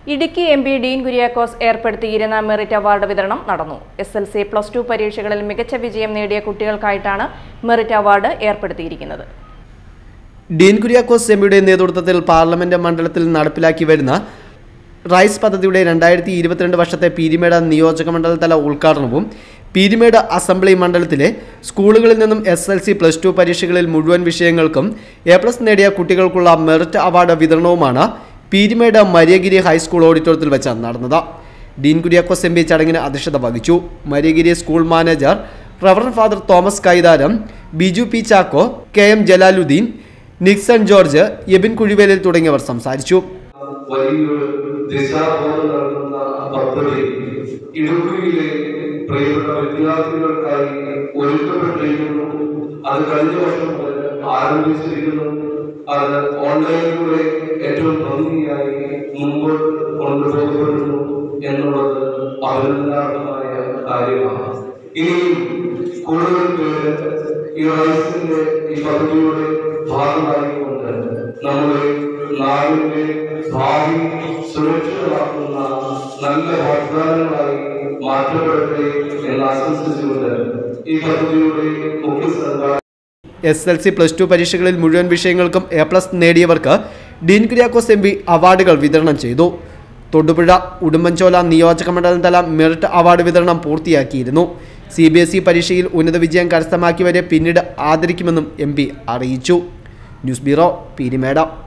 Idukki M P Dean Kuriakose ഏർപ്പെടുത്തിയിരുന്ന merit award വിതരണം നടന്നു S L C plus two പരീക്ഷകളിൽ മികച്ച വിജയം നേടിയ കുട്ടികൾക്കായിട്ടാണ് മെറിറ്റ് അവാർഡ് ഏർപ്പെടുത്തിയിരിക്കുന്നത് ഡീൻ കുര്യാക്കോസ് എംപിയുടെ നേതൃത്വത്തിൽ പാർലമെന്റ് മണ്ഡലത്തിൽ നടപ്പിലാക്കി വരുന്ന റൈസ് പദ്ധതിയുടെ രണ്ടായിരത്തി ഇരുപത്തിരണ്ട് വർഷത്തെ പീരിമേട് നിയോജക മണ്ഡലതല ഉദ്ഘാടനവും പീരിമേട് അസംബ്ലി മണ്ഡലത്തിലെ സ്കൂളുകളിൽ നിന്നും S L C plus two പരീക്ഷകളിൽ മുഴുവൻ വിഷയങ്ങൾക്കും എ പ്ലസ് നേടിയ കുട്ടികൾക്കുള്ള മെറിറ്റ് അവാർഡ് വിതരണവുമാണ് പീരിമേട് മരിയഗിരി ഹൈസ്കൂൾ ഓഡിറ്റോറിയത്തിൽ വെച്ച് നടന്നത് ഡീൻ കുര്യാക്കോസ് എം പി ചടങ്ങിന് അധ്യക്ഷത വഹിച്ചു Mariyagiri school manager reverend father Thomas Kaitharam Biju P Chacko K M Jalaluddin Nixon George Ebin Kuzhivelil തുടങ്ങിയവർ സംസാരിച്ചു വലിയൊരു ദിശാബോധം നൽകുന്ന പദ്ധതി ഇടുക്കിയിലെ പ്രിയപ്പെട്ട വിദ്യാർത്ഥികൾക്കായി ഒരുക്കപ്പെട്ടിരിക്കുന്നു അത് കഴിഞ്ഞ വർഷം മുതൽ ആരംഭിച്ചിരിക്കുന്നു അത് ഓൺലൈനിലൂടെ ഏറ്റവും ഭംഗിയായി മുമ്പോട്ട് കൊണ്ടുപോകപ്പെടുന്നു എന്നുള്ളത് അഭിനന്ദനാർഹമായ കാര്യമാണ് ഇനിയും കൂടുതൽ പേര് ഈ റൈസിന്റെ ഈ പദ്ധതിയുടെ ഭാഗമായിക്കൊണ്ട് നമ്മുടെ നാടിന്റെ ഭാവി സുരക്ഷിതമാക്കുന്ന നല്ല വാഗ്ദാനങ്ങളായി മാറ്റപ്പെടട്ടെ എന്ന് ആശംസിച്ചുകൊണ്ട് ഈ പദ്ധതിയുടെ മുഖ്യ സർക്കാർ S L C plus two പരീക്ഷകളിൽ മുഴുവൻ വിഷയങ്ങൾക്കും എ പ്ലസ് നേടിയവർക്ക് ഡീൻ കുര്യാക്കോസ് എം പി അവാർഡുകൾ വിതരണം ചെയ്തു തൊടുപുഴ ഉടുമ്പൻചോല നിയോജക മണ്ഡലം തല മെറിറ്റ് അവാർഡ് വിതരണം പൂർത്തിയാക്കിയിരുന്നു സി ബി എസ് ഇ പരീക്ഷയിൽ ഉന്നത വിജയം കരസ്ഥമാക്കിയവരെ പിന്നീട് ആദരിക്കുമെന്നും എം പി അറിയിച്ചു ന്യൂസ് ബ്യൂറോ പീരിമേട